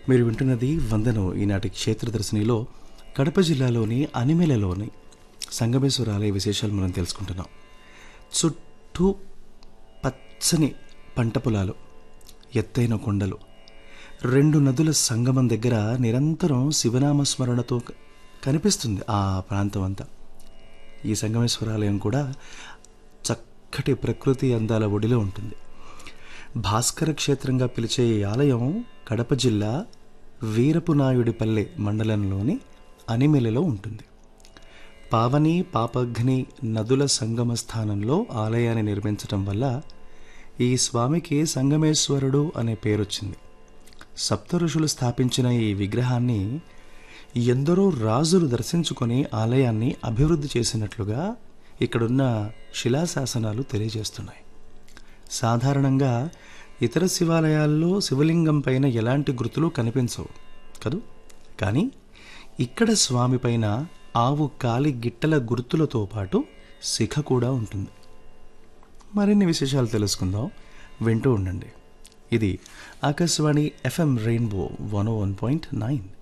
మీరు వింటున్నది వందనం ఈనాటి క్షేత్రదర్శినిలో కడప జిల్లాలోని అనిమెలలోని సంగమేశ్వర ఆలయ విశేషాలు మనం తెలుసుకుంటున్నాం చుట్టూ పచ్చని పంట పొలాలు ఎత్తైన కొండలు రెండు నదుల సంగమం దగ్గర నిరంతరం శివనామస్మరణతో క- కనిపిస్తుంది ఆ ప్రాంతం అంతా ఈ సంగమేశ్వర ఆలయం కూడా చక్కటి ప్రకృతి అందాల ఒడిలో ఉంటుంది భాస్కర క్షేత్రంగా పిలిచే ఈ ఆలయం కడప జిల్లా వీరపునాయుడిపల్లె మండలంలోని అనిమెలలో ఉంటుంది పావని పాపఘ్ని నదుల సంగమ స్థానంలో ఆలయాన్ని నిర్మించటం వల్ల ఈ స్వామికి సంగమేశ్వరుడు అనే పేరొచ్చింది సప్త ఋషులు స్థాపించిన ఈ విగ్రహాన్ని ఎందరో రాజులు దర్శించుకొని ఆలయాన్ని అభివృద్ధి చేసినట్లుగా ఇక్కడున్న శిలాశాసనాలు తెలియజేస్తున్నాయి సాధారణంగా ఇతర శివాలయాల్లో శివలింగం పైన ఎలాంటి గుర్తులు కనిపించవు కదూ కానీ ఇక్కడ స్వామి పైన ఆవు కాలి గిట్టల గుర్తులతో పాటు శిఖ కూడా ఉంటుంది మరిన్ని విశేషాలు తెలుసుకుందాం వింటూ ఉండండి ఇది Akashvani FM rainbow one one point nine